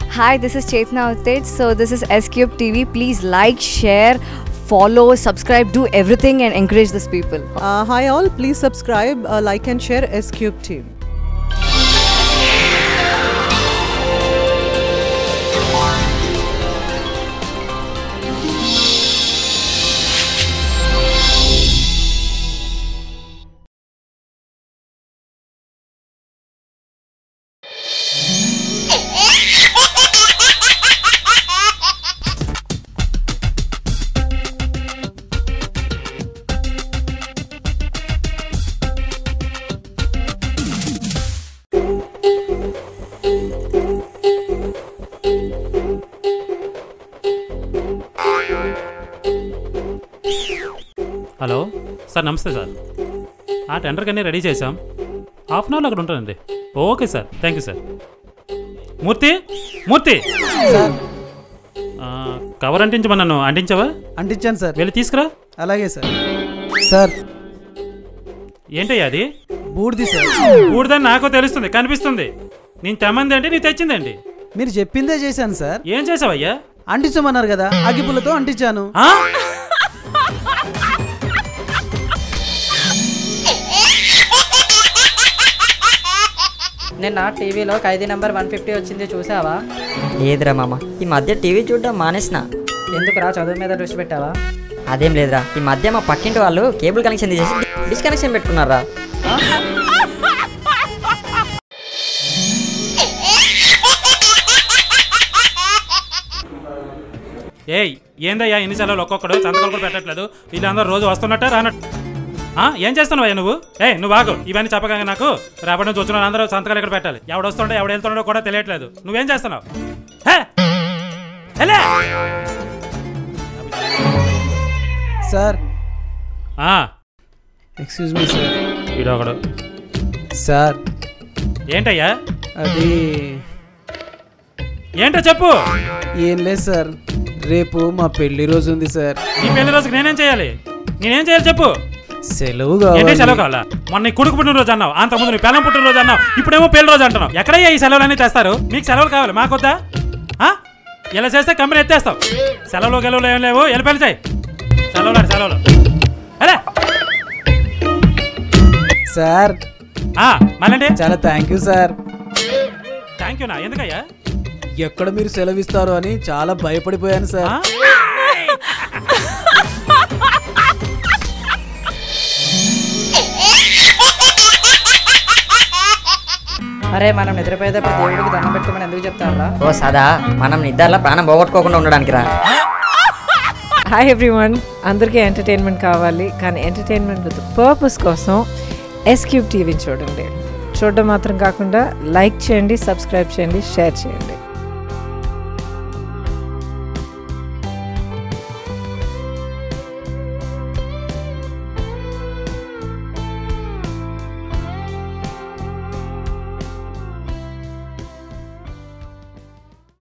Hi, this is Chetna Utej. So this is S Cube TV. Please like, share, follow, subscribe, do everything and encourage these people. Uh, hi all, please subscribe, uh, like and share S Cube team. Hello sir నమస్తే sir ఆ tender కన్నీ ready చేశాం half an అవర్లో అక్కడ ఉంటానండి okay sir thank you sir Murthy Murthy ఆ, cover అంటించమన్నాను అంటించావా అంటించాను sir వెళ్ళి తీసుకురా అలాగే సార్ సార్ ఏంటయ్యా అది బూడిది సార్ ఊడిదని నాకు తెలుస్తుంది కనిపిస్తుంది నేను తెమ్మంది అంటే నీ తెచ్చిందండి మీరు చెప్పిందే చేశాను సార్ ఏం చేసావయ్యా అంటించమన్నారు కదా అగ్గిపుల్లతో అంటించాను ఆ? నిన్న టీవీలో ఖైదీ నెంబర్ వన్ ఫిఫ్టీ వచ్చింది చూసావా లేదురా మామ ఈ మధ్య టీవీ చూడడం మానేసిన ఎందుకురా చదువు మీద దృష్టి పెట్టావా అదేం లేదురా ఈ మధ్య మా పక్కింటి వాళ్ళు కేబుల్ కనెక్షన్ తీసేసి డిస్కనెక్షన్ పెట్టుకున్నారా ఏయ్ ఏందయ్యా ఎన్ని సెలవులు ఒక్కొక్కడు సంతకాలు కూడా పెట్టట్లేదు వీళ్ళందరూ రోజు వస్తున్నట్టే రానట్టు ఆ, ఏం చేస్తున్నావయ్యా నువ్వు ఏ నువ్వు ఆగు ఇవన్నీ చెప్పగా నాకు రేపటి నుంచి వచ్చిన అందరూ సంతకాలు ఇక్కడ పెట్టాలి ఎవడు వస్తుండో ఎవడు వెళ్తుండో కూడా తెలియట్లేదు నువ్వేం చేస్తున్నావు హే! హెలే! సార్ ఆ, ఎక్స్క్యూజ్ మీ సార్ ఈడు ఒకడు సార్ ఏంటయ్యా అది ఏంటో చెప్పు ఏం లేదు సార్ రేపు మా పెళ్లి రోజు ఉంది సార్ నీ పెళ్లి రోజుకి నేనేం చేయాలి నేనేం చేయాలి చెప్పు సెలవు ఏంటి కావాలి సెలవు కావాలా మొన్న నీ కొడుకు పుట్టినరోజు అన్నావు అంతకుముందు నీ పిల్లం పుట్టినరోజు అన్నావు ఇప్పుడేమో పెళ్లి రోజు అంటున్నావు ఎక్కడయ్యా ఈ సెలవులన్నీ తెస్తారు మీకు సెలవులు కావాలి మాకొద్దా ఆ? ఇలా చేస్తే కంపెనీ ఎత్తేస్తాం సెలవులు గెలవులు ఏం లేవు వెళ్ళి పెళ్లి చేయి సెలవులు అంటే సెలవులు అరే సార్ మళ్ళీ చాలా thank you sir thank you నా ఎందుకయ్యా ఎక్కడ మీరు సెలవు ఇస్తారు అని చాలా భయపడిపోయాను ఆ? సార్ అరే మనం నిద్రపోయేటప్పుడు దేవుడికి దండం పెట్టుకోమని ఎందుకు చెప్తారా ఓ సదా మనం నిద్రలో ప్రాణం పోగొట్టుకోకుండా ఉండడానికి రా హాయ్ ఎవ్రీవన్ అందరికీ ఎంటర్టైన్మెంట్ కావాలి కానీ ఎంటర్టైన్మెంట్ విత్ పర్పస్ కోసం ఎస్ క్యూబ్ టీవీని చూడండి చూడడం మాత్రం కాకుండా లైక్ చేయండి సబ్స్క్రైబ్ చేయండి షేర్ చేయండి